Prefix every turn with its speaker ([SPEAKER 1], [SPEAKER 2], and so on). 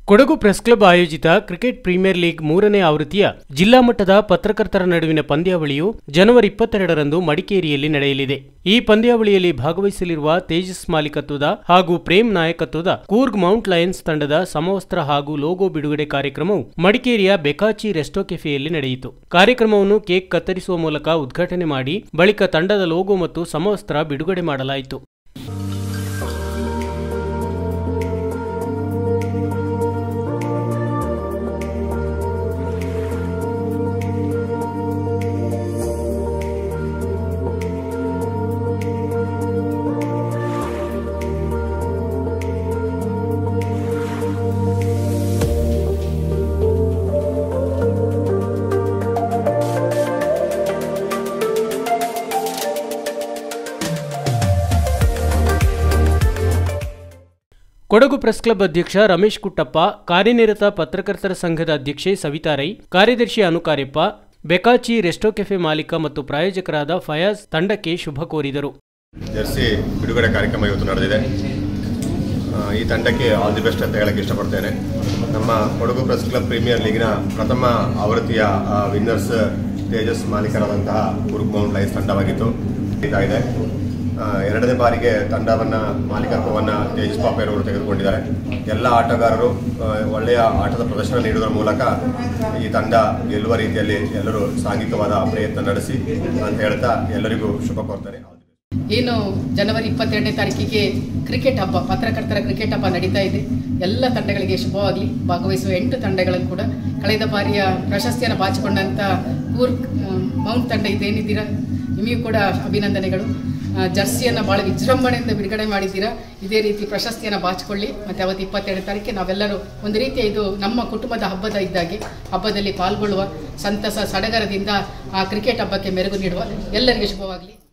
[SPEAKER 1] Kodagu press club ಆಯೋಜಿತ cricket premier league ಮೂರನೇ ಆವೃತ್ತಿಯ ಜಿಲ್ಲಾ ಮಟ್ಟದ ಪತ್ರಕರ್ತರ ನಡುವಿನ ಪಂದ್ಯಾವಳಿಯು ಜನವರಿ ಇಪ್ಪತ್ತೆರಡರಂದು ಮಡಿಕೇರಿಯಲ್ಲಿ ನಡೆಯಲಿದೆ ಈ ಪಂದ್ಯಾವಳಿಯಲ್ಲಿ ಭಾಗವಹಿಸಲಿರುವ ತೇಜಸ್ ಮಾಲೀಕತ್ವದ ಹಾಗೂ ಪ್ರೇಮ್ ನಾಯಕತ್ವದ ಕೂರ್ಗ್ ಮೌಂಟ್ ಲಯನ್ಸ್ ತಂಡದ ಸಮವಸ್ತ್ರ ಹಾಗೂ ಲೋಗೋ ಬಿಡುಗಡೆ ಕಾರ್ಯಕ್ರಮವು ಮಡಿಕೇರಿಯ ಬೆಕಾಚಿ ರೆಸ್ಟೋ ಕೆಫೆಯಲ್ಲಿ ನಡೆಯಿತು ಕಾರ್ಯಕ್ರಮವನ್ನು ಕೇಕ್ ಕತ್ತರಿಸುವ ಮೂಲಕ ಉದ್ಘಾಟನೆ ಮಾಡಿ ಬಳಿಕ ತಂಡದ ಲೋಗೋ ಮತ್ತು ಸಮವಸ್ತ್ರ ಬಿಡುಗಡೆ ಮಾಡಲಾಯಿತು ಕೊಡಗು ಪ್ರೆಸ್ ಕ್ಲಬ್ ಅಧ್ಯಕ್ಷ ರಮೇಶ್ ಕುಟ್ಟಪ್ಪ ಕಾರ್ಯನಿರತ ಪತ್ರಕರ್ತರ ಸಂಘದ ಅಧ್ಯಕ್ಷೆ ಸವಿತಾ ರೈ ಕಾರ್ಯದರ್ಶಿ ಅನುಕಾರ್ಯಪ್ಪ ಬೆಕಾಚಿ ರೆಸ್ಟೋ ಕೆಫೆ ಮಾಲೀಕ ಮತ್ತು ಪ್ರಾಯೋಜಕರಾದ ಫಯಾಜ್ ತಂಡಕ್ಕೆ ಶುಭ ಕೋರಿದರು
[SPEAKER 2] ಜರ್ಸಿ ಬಿಡುಗಡೆ ಕಾರ್ಯಕ್ರಮ ಇವತ್ತು ನಡೆದಿದೆ ಆ, ಈ ತಂಡಕ್ಕೆ ಆಲ್ ದಿ ಬೆಸ್ಟ್ ಅಂತ ಹೇಳಕ್ಕೆ ಇಷ್ಟಪಡ್ತೇನೆ ನಮ್ಮ ಕೊಡಗು ಪ್ರೆಸ್ ಕ್ಲಬ್ ಪ್ರೀಮಿಯರ್ ಲೀಗ್ನ ಪ್ರಥಮ ಆವೃತ್ತಿಯ ವಿನ್ನರ್ಸ್ ತೇಜಸ್ ಮಾಲೀಕರಾದಂತಹ ಕುರುಕ್ ಮೌಂಟ್ ಲೈನ್ಸ್ ತಂಡವಾಗಿತ್ತು ನಡೀತಾ ಇದೆ ಆ, ಎರಡನೇ ಬಾರಿಗೆ ತಂಡವನ್ನು ಮಾಲೀಕತ್ವವನ್ನು ತೇಜಸ್ ಪಾಪೆಯರವರು ತೆಗೆದುಕೊಂಡಿದ್ದಾರೆ ಎಲ್ಲ ಆಟಗಾರರು ಆ, ಒಳ್ಳೆಯ ಆಟದ ಪ್ರದರ್ಶನ ನೀಡುವುದರ ಮೂಲಕ ಈ ತಂಡ ಗೆಲ್ಲುವ ರೀತಿಯಲ್ಲಿ ಎಲ್ಲರೂ ಸಾಂಘಿಕವಾದ ಪ್ರಯತ್ನ ನಡೆಸಿ ಅಂತ ಹೇಳ್ತಾ ಎಲ್ಲರಿಗೂ ಶುಭ ಕೋರ್ತೇನೆ
[SPEAKER 3] ಏನು ಜನವರಿ ಇಪ್ಪತ್ತೆರಡನೇ ತಾರೀಕಿಗೆ ಕ್ರಿಕೆಟ್ ಹಬ್ಬ ಪತ್ರಕರ್ತರ ಕ್ರಿಕೆಟ್ ಹಬ್ಬ ನಡೀತಾ ಇದೆ ಎಲ್ಲ ತಂಡಗಳಿಗೆ ಶುಭವಾಗಲಿ ಭಾಗವಹಿಸುವ ಎಂಟು ತಂಡಗಳನ್ನು ಕೂಡ ಕಳೆದ ಬಾರಿಯ ಪ್ರಶಸ್ತಿಯನ್ನು ಬಾಚಿಕೊಂಡಂಥ ಕೂರ್ಗ್ ಆ, ಮೌಂಟ್ ತಂಡ ಇದೇನಿದ್ದೀರಾ ನಿಮಗೂ ಕೂಡ ಅಭಿನಂದನೆಗಳು ಆ, ಜರ್ಸಿಯನ್ನು ಭಾಳ ವಿಜೃಂಭಣೆಯಿಂದ ಬಿಡುಗಡೆ ಮಾಡಿದ್ದೀರಾ ಇದೇ ರೀತಿ ಪ್ರಶಸ್ತಿಯನ್ನು ಬಾಚಿಕೊಳ್ಳಿ ಮತ್ತು ಅವತ್ತು ಇಪ್ಪತ್ತೆರಡು ತಾರೀಕಿಗೆ ನಾವೆಲ್ಲರೂ ಒಂದು ರೀತಿಯ ಇದು ನಮ್ಮ ಕುಟುಂಬದ ಹಬ್ಬದ ಇದ್ದಾಗೆ ಹಬ್ಬದಲ್ಲಿ ಪಾಲ್ಗೊಳ್ಳುವ ಸಂತಸ ಸಡಗರದಿಂದ ಆ ಕ್ರಿಕೆಟ್ ಹಬ್ಬಕ್ಕೆ ಮೆರುಗು ನೀಡುವ ಎಲ್ಲರಿಗೂ ಶುಭವಾಗಲಿ